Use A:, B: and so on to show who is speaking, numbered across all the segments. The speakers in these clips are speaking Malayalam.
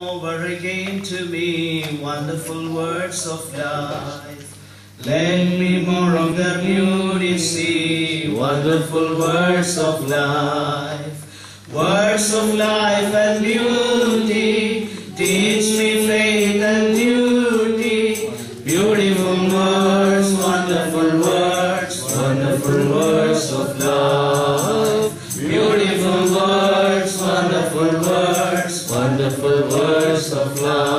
A: Over again to me, wonderful words of life. Let me more of their beauty see, wonderful words of life. Words of life and beauty, teach me faith and duty. Beautiful words, wonderful words, wonderful words of love. Beautiful words, wonderful words, wonderful words of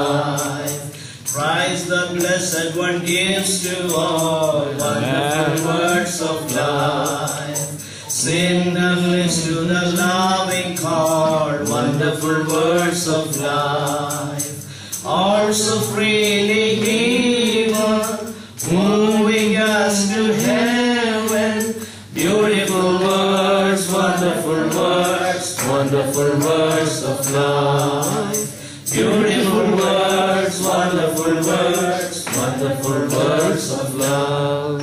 A: life. Christ the Blessed One gives to all wonderful words of life. Sinner lives to the loving call, wonderful words of life. Also freely given, moving us to heaven. Beautiful words, wonderful words, wonderful words of life. Beautiful words, wonderful words, wonderful words of love.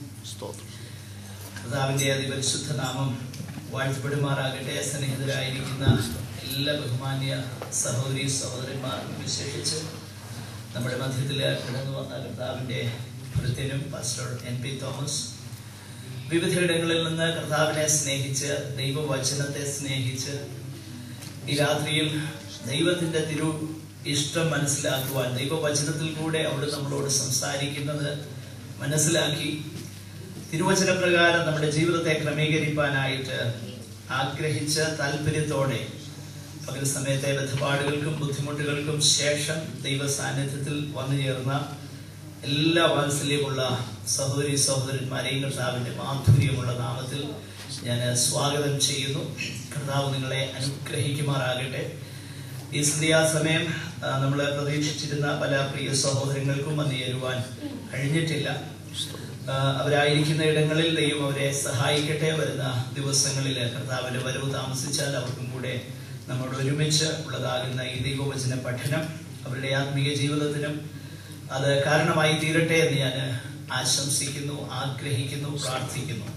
A: കർത്താവിന്റെ അതിപരിശുദ്ധ നാമം വാഴ്ത്തപ്പെടുമാറാകട്ടെ സ്നേഹിതരായിരിക്കുന്ന എല്ലാ ബഹുമാന്യ സഹോദരി സഹോദരന്മാർക്കും വിശേഷിച്ച് നമ്മുടെ മധ്യത്തിൽ കടന്നു വന്ന കർത്താവിന്റെ ഭൃത്യനും പാസ്റ്റർ എൻ പി തോമസ് വിവിധയിടങ്ങളിൽ നിന്ന് കർത്താവിനെ സ്നേഹിച്ച് ദൈവവചനത്തെ സ്നേഹിച്ച് ഈ രാത്രിയിൽ ദൈവത്തിന്റെ തിരു ഇഷ്ടം മനസ്സിലാക്കുവാൻ ദൈവവചനത്തിൽ കൂടെ അവിടെ നമ്മളോട് സംസാരിക്കുന്നത് മനസ്സിലാക്കി തിരുവചന പ്രകാരം നമ്മുടെ ജീവിതത്തെ ക്രമീകരിക്കാനായിട്ട് ആഗ്രഹിച്ച താല്പര്യത്തോടെ പകൽ സമയത്തെ ബന്ധപ്പാടുകൾക്കും ബുദ്ധിമുട്ടുകൾക്കും ശേഷം ദൈവ സാന്നിധ്യത്തിൽ വന്നു ചേർന്ന എല്ലാ വാത്സല്യമുള്ള സഹോദരി സഹോദരന്മാരെയും കർത്താവിന്റെ മാധുര്യമുള്ള നാമത്തിൽ ഞാൻ സ്വാഗതം ചെയ്യുന്നു കർത്താവ് നിങ്ങളെ അനുഗ്രഹിക്കുമാറാകട്ടെ ഈ സന്ധ്യാസമയം നമ്മൾ പ്രതീക്ഷിച്ചിരുന്ന പല പ്രിയ സഹോദരങ്ങൾക്കും വന്നു ചേരുവാൻ കഴിഞ്ഞിട്ടില്ല ആ, അവരായിരിക്കുന്ന ഇടങ്ങളിൽ ദൈവം അവരെ സഹായിക്കട്ടെ വരുന്ന ദിവസങ്ങളിൽ കർത്താവിന്റെ വരവ് താമസിച്ചാൽ അവർക്കും കൂടെ നമ്മോട് ഒരുമിച്ച് ഉള്ളതാകുന്ന ഈ ദൈവവചന പഠനം അവരുടെ ആത്മീയ ജീവിതത്തിനും അത് കാരണമായി തീരട്ടെ എന്ന് ഞാൻ ആശംസിക്കുന്നു ആഗ്രഹിക്കുന്നു പ്രാർത്ഥിക്കുന്നു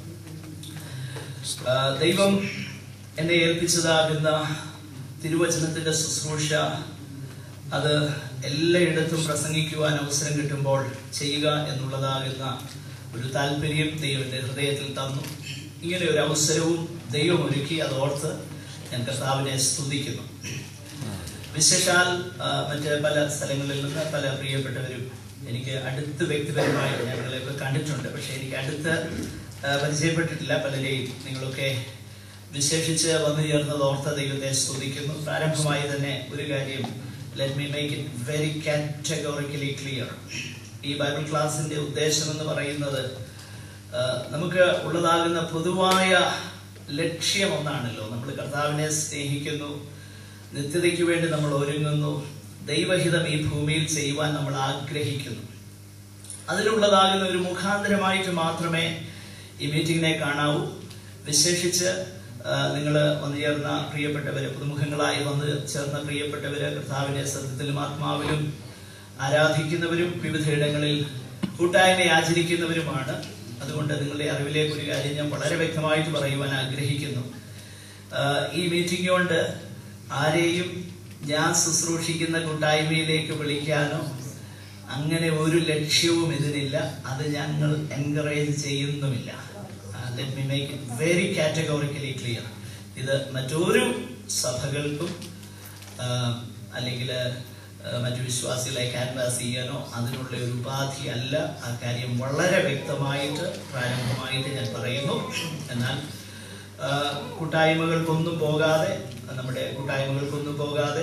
A: ആ, ദൈവം എന്നെ ഏൽപ്പിച്ചതാകുന്ന തിരുവചനത്തിന്റെ ശുശ്രൂഷ അത് എല്ലായിടത്തും പ്രസംഗിക്കുവാൻ അവസരം കിട്ടുമ്പോൾ ചെയ്യുക എന്നുള്ളതാകുന്ന ഒരു താല്പര്യം ദൈവന്റെ ഹൃദയത്തിൽ തന്നു ഇങ്ങനെ ഒരു അവസരവും ദൈവം ഒരുക്കി അത് ഓർത്ത് ഞാൻ കർത്താവിനെ സ്തുതിക്കുന്നു വിശേഷാൽ ആ, മറ്റ് പല സ്ഥലങ്ങളിൽ നിന്ന് പല പ്രിയപ്പെട്ടവരും എനിക്ക് അടുത്ത് വ്യക്തിപരമായി ഞങ്ങളെയൊക്കെ കണ്ടിട്ടുണ്ട് പക്ഷെ എനിക്ക് അടുത്ത് ആ, പരിചയപ്പെട്ടിട്ടില്ല പലരെയും നിങ്ങളൊക്കെ വിശേഷിച്ച് വന്നു ചേർന്നത് ഓർത്ത ദൈവത്തെ സ്തുതിക്കുന്നു പ്രാരംഭമായി തന്നെ ഒരു കാര്യം let me make it very categorically clear ഈ ബൈബിൾ ക്ലാസിന്റെ ഉദ്ദേശം എന്ന് പറയുന്നത് ആ, നമുക്ക് ഉള്ളതാകുന്ന പൊതുവായ ലക്ഷ്യം ഒന്നാണല്ലോ നമ്മൾ കർത്താവിനെ സ്നേഹിക്കുന്നു നിത്യതയ്ക്ക് വേണ്ടി നമ്മൾ ഒരുങ്ങുന്നു ദൈവഹിതം ഈ ഭൂമിയിൽ ചെയ്യുവാൻ നമ്മൾ ആഗ്രഹിക്കുന്നു അതിലുള്ളതാകുന്ന ഒരു മുഖാന്തരമായിട്ട് മാത്രമേ ഈ മീറ്റിങ്ങിനെ കാണാവൂ വിശേഷിച്ച് നിങ്ങൾ വന്നു ചേർന്ന പ്രിയപ്പെട്ടവര് പുതുമുഖങ്ങളായി വന്ന് ചേർന്ന പ്രിയപ്പെട്ടവര് കർത്താവിനെ സത്യത്തിലും ആത്മാവിലും ആരാധിക്കുന്നവരും വിവിധ ഇടങ്ങളിൽ കൂട്ടായ്മ ആചരിക്കുന്നവരുമാണ് അതുകൊണ്ട് നിങ്ങളുടെ അറിവിലേക്ക് ഒരു കാര്യം ഞാൻ വളരെ വ്യക്തമായിട്ട് പറയുവാൻ ആഗ്രഹിക്കുന്നു ആ, ഈ മീറ്റിംഗ് കൊണ്ട് ആരെയും ഞാൻ ശുശ്രൂഷിക്കുന്ന കൂട്ടായ്മയിലേക്ക് വിളിക്കാനോ അങ്ങനെ ഒരു ലക്ഷ്യവും ഇതിനില്ല അത് ഞങ്ങൾ എൻകറേജ് ചെയ്യുന്നുമില്ല let me make it very categorically clear ഇത് മറ്റൊരു സഭകൾക്കും അല്ലെങ്കിൽ മറ്റു വിശ്വാസികളെ ക്യാൻവാസ് ചെയ്യാനോ അതിനുള്ള ഒരു ഉപാധി അല്ല ആ കാര്യം വളരെ വ്യക്തമായിട്ട് പ്രാരംഭമായിട്ട് ഞാൻ പറയുന്നു എന്നാൽ ആ, കൂട്ടായ്മകൾക്കൊന്നും പോകാതെ നമ്മുടെ കൂട്ടായ്മകൾക്കൊന്നും പോകാതെ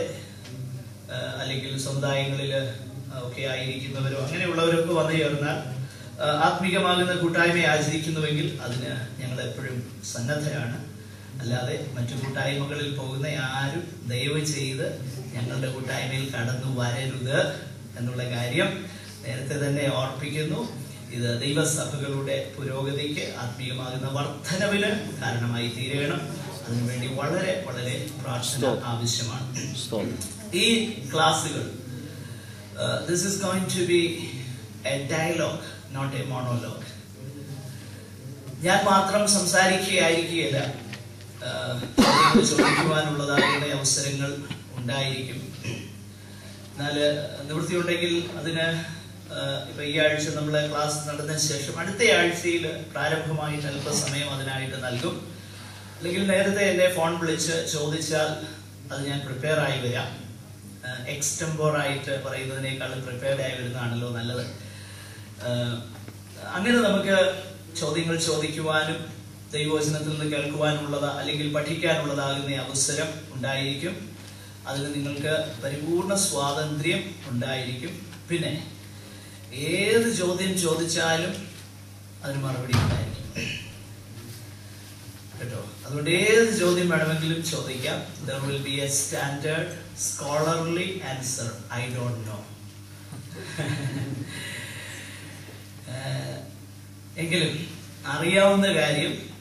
A: ആ, അല്ലെങ്കിൽ സമുദായങ്ങളിൽ ഒക്കെ ആയിരിക്കുന്നവരോ അങ്ങനെയുള്ളവരൊക്കെ വന്നു ചേർന്നാൽ ആ, ആത്മീകമാകുന്ന കൂട്ടായ്മ ആചരിക്കുന്നുവെങ്കിൽ അതിന് ഞങ്ങൾ എപ്പോഴും സന്നദ്ധരാണ് അല്ലാതെ മറ്റു കൂട്ടായ്മകളിൽ പോകുന്ന ആരും ദയവ് ചെയ്ത് ഞങ്ങളുടെ കൂട്ടായ്മയിൽ കടന്നു വരരുത് എന്നുള്ള കാര്യം നേരത്തെ തന്നെ ഓർപ്പിക്കുന്നു ഇത് ദൈവസഭകളുടെ പുരോഗതിക്ക് ആത്മീയമാകുന്ന വർധനവിന് കാരണമായി തീരണം അതിനുവേണ്ടി വളരെ വളരെ പ്രാർത്ഥന ആവശ്യമാണ് ഈ ക്ലാസ്സുകൾ this is going to be a dialogue not a monologue ഞാൻ മാത്രം സംസാരിക്കുകയായിരിക്കുകയല്ല ആ, ചോദ്യങ്ങൾ ചോദിക്കുവാനുള്ളതായുള്ള അവസരങ്ങൾ ഉണ്ടായിരിക്കും എന്നാൽ നിവൃത്തിയുണ്ടെങ്കിൽ അതിന് ആ, ഇപ്പൊ ഈ ആഴ്ച നമ്മളെ ക്ലാസ് നടന്നതിന് ശേഷം അടുത്ത ആഴ്ചയിൽ പ്രാരംഭമായിട്ട് അല്പസമയം അതിനായിട്ട് നൽകും അല്ലെങ്കിൽ നേരത്തെ എന്നെ ഫോൺ വിളിച്ച് ചോദിച്ചാൽ അത് ഞാൻ പ്രിപ്പയർ ആയി വരാം എക്സ്റ്റംബോർ ആയിട്ട് പറയുന്നതിനേക്കാളും പ്രിപ്പയർഡ് ആയി വരുന്നതാണല്ലോ നല്ലത് ആ, അങ്ങനെ നമുക്ക് ചോദ്യങ്ങൾ ചോദിക്കുവാനും ദൈവവചനത്തിൽ നിന്ന് കേൾക്കുവാനുള്ളത് അല്ലെങ്കിൽ പഠിക്കാനുള്ളതാകുന്ന അവസരം ഉണ്ടായിരിക്കും അതിന് നിങ്ങൾക്ക് പരിപൂർണ സ്വാതന്ത്ര്യം ഉണ്ടായിരിക്കും പിന്നെ ഏത് ചോദ്യം ചോദിച്ചാലും അതിന് മറുപടി ഉണ്ടായിരിക്കും കേട്ടോ അതുകൊണ്ട് ഏത് ചോദ്യം വേണമെങ്കിലും ചോദിക്കാം there will be a standard scholarly answer I don't know എങ്കിലും അറിയാവുന്ന കാര്യം